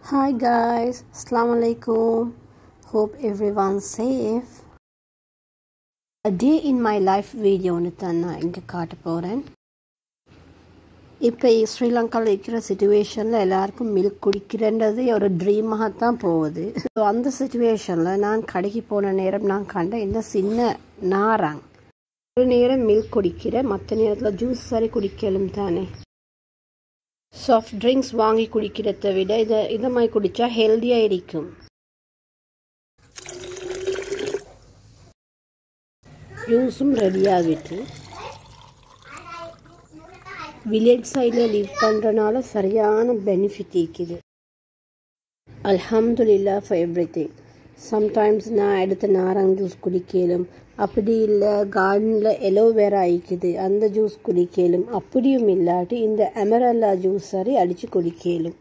Hi guys, Assalamu alaikum. Hope everyone's safe. A day in my life வீடியோன்னு தான் நான் இங்கே காட்ட போகிறேன் இப்போ ஸ்ரீலங்காவில் இருக்கிற சுச்சுவேஷனில் எல்லாருக்கும் மில்க் குடிக்கிறன்றது ஒரு ட்ரீமாக தான் போகுது ஸோ அந்த சுச்சுவேஷனில் நான் கடைக்கு போன நேரம் நான் கண்ட இந்த சின்ன நாராங் ஒரு நேரம் மில்க் குடிக்கிற மற்ற நேரத்தில் ஜூஸ் சரி குடிக்கலும் தானே சாஃப்ட் ட்ரிங்க்ஸ் வாங்கி குடிக்கிறத விட இதை இதை மாதிரி குடித்தா ஹெல்த்தியாக இருக்கும் ஜூஸும் ரெடியாகிட்டு வில்லேஜ் சைடில் லிவ் பண்ணுறனால சரியான பெனிஃபிட் இருக்குது அல்ஹம்துலில்லா ஃபார் எவ்ரி திங் சம்டைம்ஸ் நான் எடுத்த நாரங்க ஜூஸ் குடிக்கலும் அப்படி இல்லை கார்டனில் எலோவேரா ஆயிக்குது அந்த ஜூஸ் குடிக்கலும் அப்படியும் இல்லாட்டி இந்த எமரல்லா ஜூஸ் சரி அடித்து குடிக்கலும்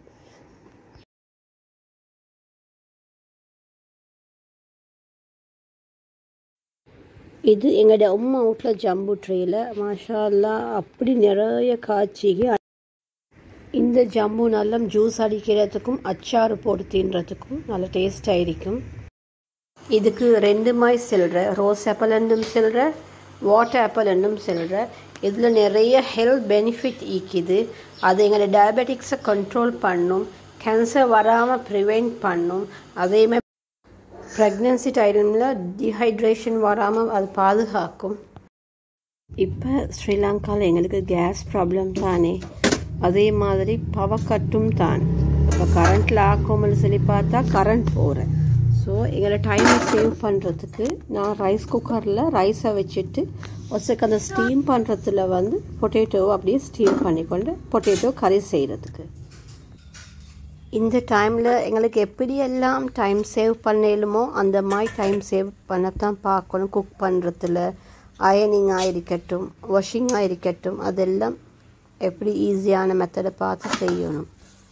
இது எங்களோட உம்மா வீட்டில் ஜம்பு ட்ரேயில் மாஷா அல்லா அப்படி நிறைய காய்ச்சிக்கு இந்த ஜம்பு நல்லா ஜூஸ் அடிக்கிறதுக்கும் அச்சாறு போட்டு தின்றதுக்கும் நல்ல டேஸ்டாக இருக்கும் இதுக்கு ரெண்டு மாய் சில்லற ரோஸ் ஆப்பிள் என்றும் சில்லற வாட்டர் ஆப்பிள் என்றும் சில்லற இதில் நிறைய ஹெல்த் பெனிஃபிட் ஈக்குது அது எங்களை டயபெட்டிக்ஸை கண்ட்ரோல் பண்ணும் கேன்சர் வராமல் ப்ரிவெண்ட் பண்ணும் அதேமாதிரி ப்ரெக்னென்சி டைமில் டீஹைட்ரேஷன் வராமல் அது பாதுகாக்கும் இப்போ ஸ்ரீலங்காவில் எங்களுக்கு கேஸ் ப்ராப்ளம் தானே அதே மாதிரி பவர் கட்டும் தான் இப்போ கரண்ட்டில் ஆக்கோமல் சொல்லி பார்த்தா கரண்ட் போகிறேன் ஸோ எங்களை டைமை சேவ் பண்ணுறதுக்கு நான் ரைஸ் குக்கரில் ரைஸை வச்சுட்டு ஒசக்கு அந்த ஸ்டீம் பண்ணுறதுல வந்து பொட்டேட்டோவை அப்படியே ஸ்டீம் பண்ணிக்கொண்டு பொட்டேட்டோ கறி செய்கிறதுக்கு இந்த டைமில் எங்களுக்கு எப்படியெல்லாம் டைம் சேவ் பண்ணலுமோ அந்த மாதிரி டைம் சேவ் பண்ணத்தான் பார்க்கணும் குக் பண்ணுறதுல அயனிங்காக இருக்கட்டும் வாஷிங்காக இருக்கட்டும் அதெல்லாம் எப்படி ஈஸியான மெத்தடை பார்த்து செய்யணும்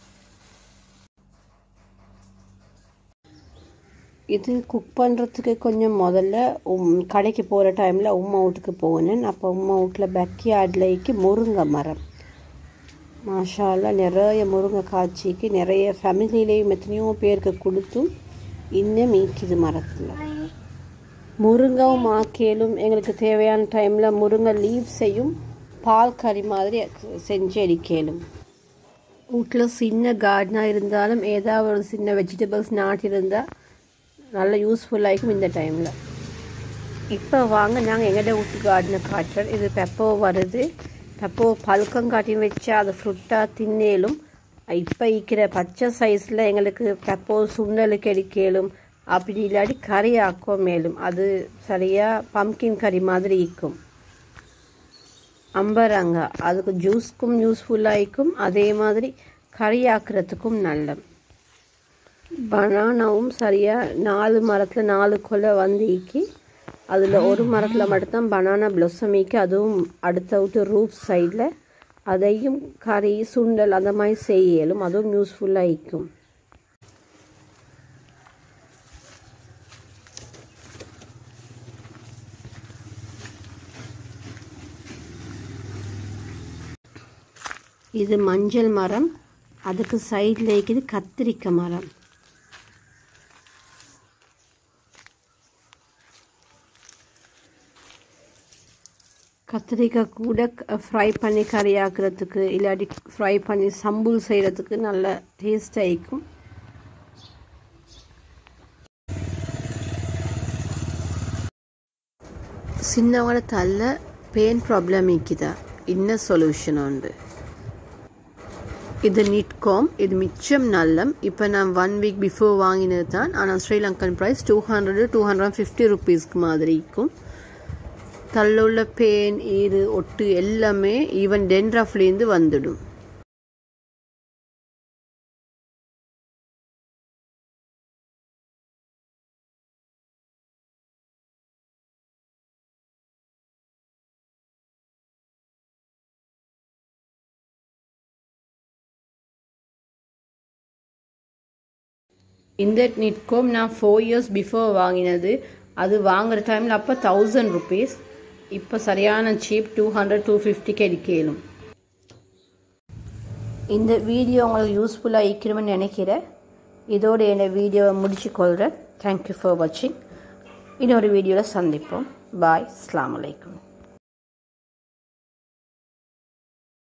இது குக் பண்ணுறதுக்கு கொஞ்சம் முதல்ல உம் கடைக்கு போகிற டைமில் உம்மா வீட்டுக்கு போனேன் அப்போ உம்மா வீட்டில் பேக்யார்ட்லைக்கு முருங்கை மரம் மாஷால நிறைய முருங்கை காய்ச்சிக்கு நிறைய ஃபேமிலியிலையும் எத்தனையோ பேருக்கு கொடுத்தும் இன்னும் மீக்குது மரத்தில் முருங்கவும் ஆக்கேலும் எங்களுக்கு தேவையான டைமில் முருங்கை லீவ்ஸையும் பால் கறி மாதிரி செஞ்சு அடிக்கலும் வீட்டில் சின்ன கார்டனாக இருந்தாலும் ஏதாவது ஒரு சின்ன வெஜிடபிள்ஸ் நாட்டிருந்தால் நல்ல யூஸ்ஃபுல்லாக இருக்கும் இந்த டைமில் இப்போ வாங்க நாங்கள் எங்கள்ட வீட்டு கார்டனை காட்டுறோம் இது பெப்போ வருது பெப்போ பழுக்கம் காட்டி வச்சா அது ஃப்ரூட்டாக தின்னேலும் இப்போ இருக்கிற பச்சை சைஸில் எங்களுக்கு பெப்போ சுண்டலுக்கு அடிக்கலும் அப்படி இல்லாட்டி கறி ஆக்கோ மேலும் அது சரியாக பம்கின் கறி மாதிரி இருக்கும் அம்பரங்க அதுக்கு ஜூஸ்க்கும் யூஸ்ஃபுல்லாக இருக்கும் அதே மாதிரி கறி ஆக்கிறதுக்கும் நல்ல பனானாவும் சரியாக நாலு மரத்தில் நாலு கொலை வந்து ஈக்கி அதில் ஒரு மரத்தில் மட்டும்தான் பனானா பிளொசம் ஈக்கி அதுவும் அடுத்த விட்டு ரூஃப் சைடில் அதையும் கறி சுண்டல் அந்த மாதிரி செய்யலும் அதுவும் யூஸ்ஃபுல்லாக இருக்கும் இது மஞ்சள் மரம் அதுக்கு சைடில் இருக்குது கத்திரிக்காய் மரம் கத்திரிக்காய் கூட ஃப்ரை பண்ணி கறி ஆக்கிறதுக்கு இல்லாட்டி ஃப்ரை பண்ணி சம்புல் செய்கிறதுக்கு நல்ல டேஸ்டாக இருக்கும் சின்னவங்கள தள்ள பெயின் ப்ராப்ளம் இருக்குதா இன்ன சொல்யூஷன் உண்டு இது நிட்காம் இது மிச்சம் நல்லம் இப்போ நான் ஒன் வீக் பிஃபோர் வாங்கினது தான் ஆனால் Sri Lankan price two hundred two hundred fifty ருபீஸ்க்கு மாதிரி இருக்கும் தள்ள பேன் ஈரு ஒட்டு எல்லாமே ஈவன் டென்ட்ரஃப்லேருந்து வந்துடும் இந்த நிட்கோம் நான் ஃபோர் இயர்ஸ் பிஃபோர் வாங்கினது அது வாங்குற டைமில் அப்போ தௌசண்ட் ருபீஸ் இப்போ சரியான சீப் டூ ஹண்ட்ரட் டூ ஃபிஃப்டிக்கு அடிக்கலும் இந்த வீடியோ உங்களுக்கு யூஸ்ஃபுல்லாக இருக்கணும்னு நினைக்கிறேன் இதோட என்னை வீடியோவை முடிச்சு கொள்கிறேன் தேங்க்யூ ஃபார் வாட்சிங் இன்னொரு வீடியோவில் சந்திப்போம் பாய் அஸ்லாம் வலைக்கம்